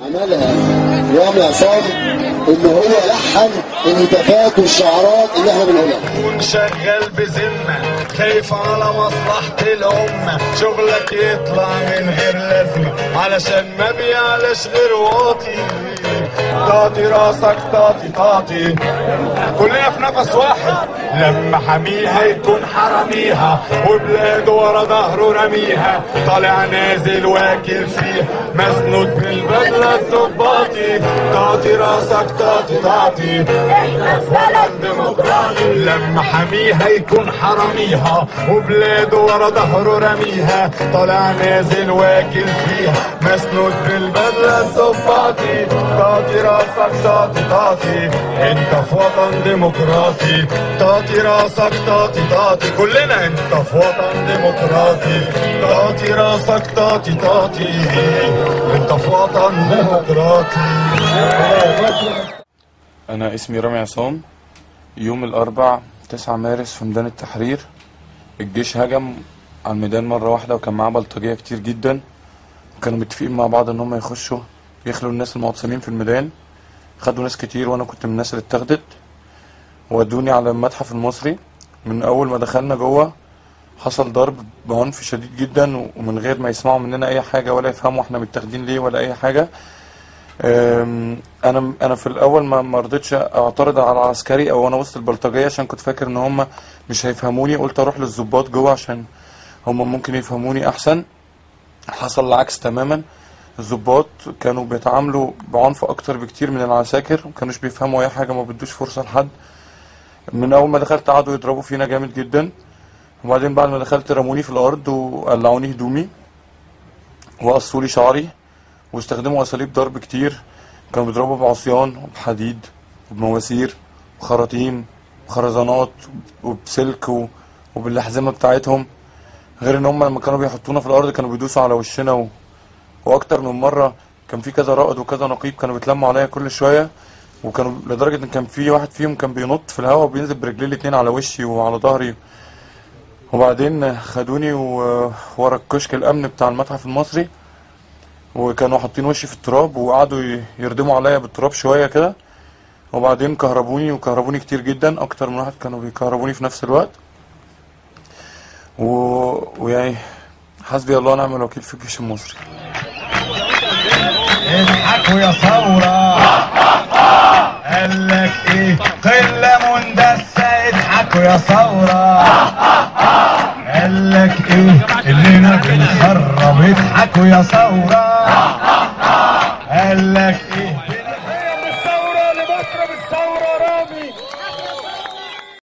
عملها رامي عصام ان هو لحن الهتافات والشعارات اللي احنا بنقولها كون شغال بذمة خايف على مصلحة الأمة شغلك يطلع من غير لازمة علشان ما بيعلاش غير واطي طاطي راسك طاطي طاطي كلنا في نفس واحد لما حميها يكون حراميها وبلاده ورا ظهره رميها طالع نازل واكل فيها مسنود بالبدلة الظباطي طاطي راسك طاطي طاطي احنا في بلد ديمقراطي لما حميها يكون حراميها وبلاده ورا ظهره رميها طالع نازل واكل فيها مسنود بالبدلة الظباطي طاطي راسك طاطي طاطي انت في وطن ديمقراطي طاطي راسك طاطي طاطي كلنا انت في وطن ديمقراطي طاطي راسك طاطي طاطي انت في وطن ديمقراطي أنا اسمي رامي عصام يوم الأربع 9 مارس في ميدان التحرير الجيش هجم على الميدان مرة واحدة وكان معاه بلطجية كتير جدا كانوا متفقين مع بعض إن هم يخشوا يخلوا الناس المعتصمين في الميدان خدوا ناس كتير وأنا كنت من الناس اللي اتاخدت ودوني على المتحف المصري من أول ما دخلنا جوه حصل ضرب بعنف شديد جدا ومن غير ما يسمعوا مننا أي حاجة ولا يفهموا احنا متاخدين ليه ولا أي حاجة أم، انا انا في الاول ما ما رضيتش اعترض على العسكري او انا وسط البلطجيه عشان كنت فاكر ان هم مش هيفهموني قلت اروح للضباط جوه عشان هم ممكن يفهموني احسن حصل العكس تماما الضباط كانوا بيتعاملوا بعنف اكتر بكتير من العساكر ما كانوش بيفهموا اي حاجه ما بدوش فرصه لحد من اول ما دخلت قعدوا يضربوا فينا جامد جدا وبعدين بعد ما دخلت رموني في الارض وقلعوني هدومي وقصوا لي شعري واستخدموا اساليب ضرب كتير كانوا بيضربوا بعصيان وبحديد وبمواسير وخراطيم وخرزانات وبسلك و- وبالاحزمه بتاعتهم غير ان هم لما كانوا بيحطونا في الارض كانوا بيدوسوا على وشنا و... واكتر من مره كان في كذا رائد وكذا نقيب كانوا بيتلموا عليا كل شويه وكانوا لدرجه ان كان في واحد فيهم كان بينط في الهواء وبينزل برجليه الاتنين على وشي وعلى ظهري وبعدين خدوني و- ورا الكشك الامن بتاع المتحف المصري وكانوا حاطين وشي في التراب وقعدوا ي- يردموا عليا بالتراب شويه كده وبعدين كهربوني وكهربوني كتير جدا اكتر من واحد كانوا بيكهربوني في نفس الوقت و... ويعني حسبي الله ونعم الوكيل في الجيش المصري اضحكوا يا ثورة قال لك ايه قلة مندسة اضحكوا يا ثورة قال لك ايه اللينا بنخرب اضحكوا يا ثورة